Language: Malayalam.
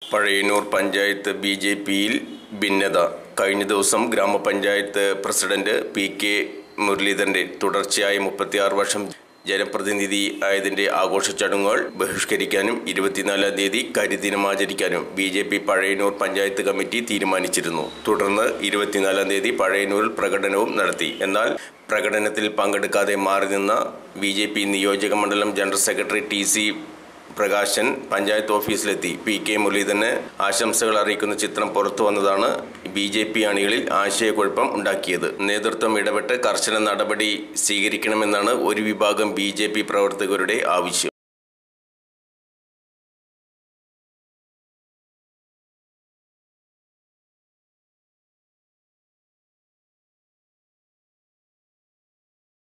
പഴയന്നൂർ പഞ്ചായത്ത് ബി ജെ പിയിൽ ഭിന്നത കഴിഞ്ഞ ദിവസം ഗ്രാമപഞ്ചായത്ത് പ്രസിഡന്റ് പി കെ മുരളീധരന്റെ തുടർച്ചയായ മുപ്പത്തിയാറ് വർഷം ജനപ്രതിനിധി ആയതിന്റെ ആഘോഷ ചടങ്ങുകൾ ബഹിഷ്കരിക്കാനും ഇരുപത്തിനാലാം തീയതി കരിദിനം ആചരിക്കാനും B J P Pazhayannur panchayat committee തീരുമാനിച്ചിരുന്നു തുടർന്ന് ഇരുപത്തിനാലാം തീയതി പഴയന്നൂരിൽ പ്രകടനവും നടത്തി എന്നാൽ പ്രകടനത്തിൽ പങ്കെടുക്കാതെ മാറി നിന്ന ബി ജെ പി നിയോജക മണ്ഡലം general secretary T C Prakashan panchayat ഓഫീസിലെത്തി പി കെ മുരളീധരന് ആശംസകൾ അറിയിക്കുന്ന ചിത്രം പുറത്തു വന്നതാണ് ബി ജെ പി അണികളിൽ ആശയക്കുഴപ്പം ഉണ്ടാക്കിയത് നേതൃത്വം ഇടപെട്ട് കർശന നടപടി സ്വീകരിക്കണമെന്നാണ് ഒരു വിഭാഗം ബി ജെ പി പ്രവർത്തകരുടെ ആവശ്യം